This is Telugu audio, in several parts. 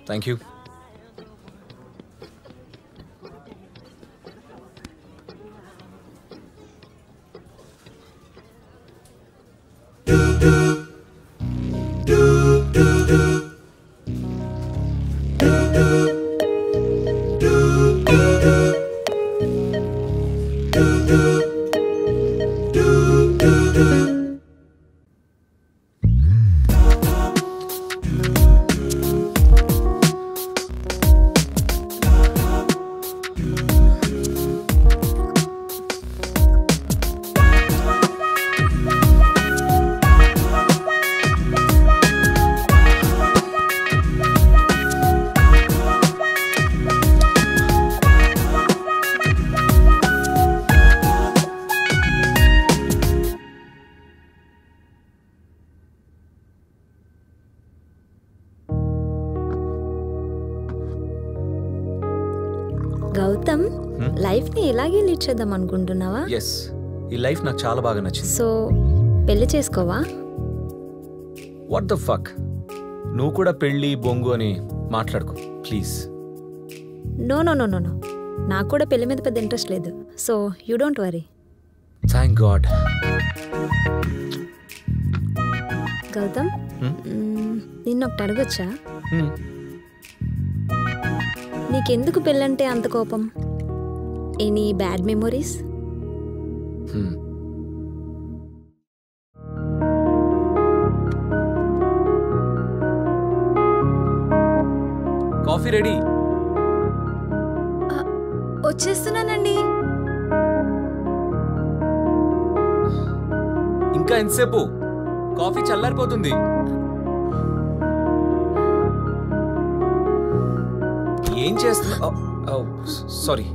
థ్యాంక్ యూ గౌతమ్ లైఫ్ ని ఇలాగే లీడ్ చేద్దాం అనుకుంటున్నావా ఎస్ ఈ లైఫ్ నాకు చాలా బాగా నచ్చింది సో పెళ్లి చేసుకోవా వాట్ ద ఫక్ నువ్వు కూడా పెళ్ళి బొంగు అని మాట్లాడుకో please no no no no no నాకు కూడా పెళ్లి మీద పెద్ద ఇంట్రెస్ట్ లేదు so you don't worry thank god Gautam Hmm? మ్మ్, నిన్ను ఒకటి అడగొచ్చా నీకెందుకు పెళ్ళంటే అంత కోపం any bad memories coffee ready వచ్చేస్తున్నానండి ఇంకా ఎంతసేపు కాఫీ చల్లారిపోతుంది ఏం చేస్తున్నా సారీ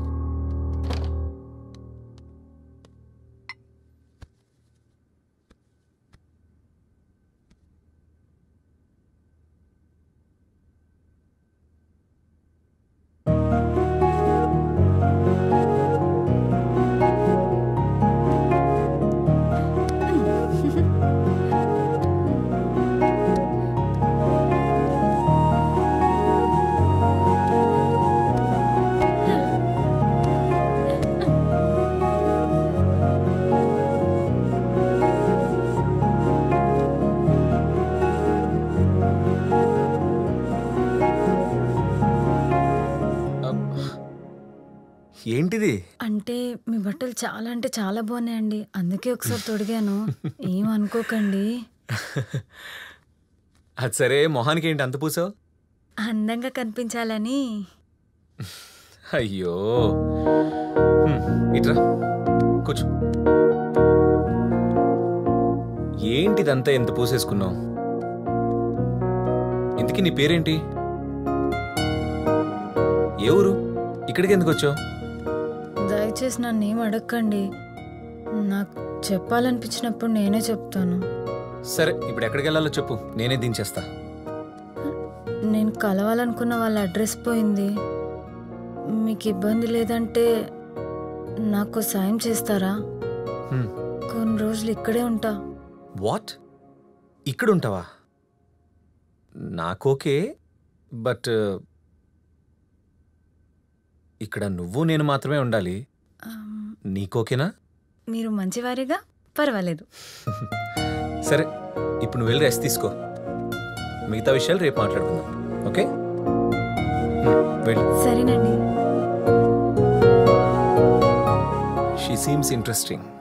ఏంటిది అంటే మీ బట్టలు చాలా అంటే చాలా బాగున్నాయండి అందుకే ఒకసారి తొడిగాను ఏం అనుకోకండి అది సరే మొహానికి ఏంటి అంత పూసావు అందంగా కనిపించాలని అయ్యో హ్మ్, ఇట్రా కూర్చో ఏంటిదంతా ఎంత పూసేసుకున్నావు ఇంతకీ నీ పేరేంటి ఏ ఊరు ఇక్కడికి ఎందుకు వచ్చావు దయచేసి నన్ను ఏం అడగకండి నాకు చెప్పాలనిపించినప్పుడు నేనే చెప్తాను సరే ఇప్పుడు ఎక్కడికి వెళ్ళాలో చెప్పు నేనే దించేస్తా నేను కలవాలనుకున్న వాళ్ళ అడ్రస్ పోయింది మీకు ఇబ్బంది లేదంటే నాకు సాయం చేస్తారా హ్మ్, కొన్ని రోజులు ఇక్కడే ఉంటా వాట్ ఇక్కడ ఉంటావా నాకు ఓకే బట్ ఇక్కడ నువ్వు నేను మాత్రమే ఉండాలి ఆమ్, నీకోకేనా మీరు మంచివారిగా పర్వాలేదు సరే ఇప్పుడు నువ్వు వెళ్ళి రెస్ట్ తీసుకో మిగతా విషయాలు రేపు మాట్లాడుకుందాం ఓకే హ్మ్, వెళ్ళు సరేనండి షీ సీమ్స్ ఇంట్రెస్టింగ్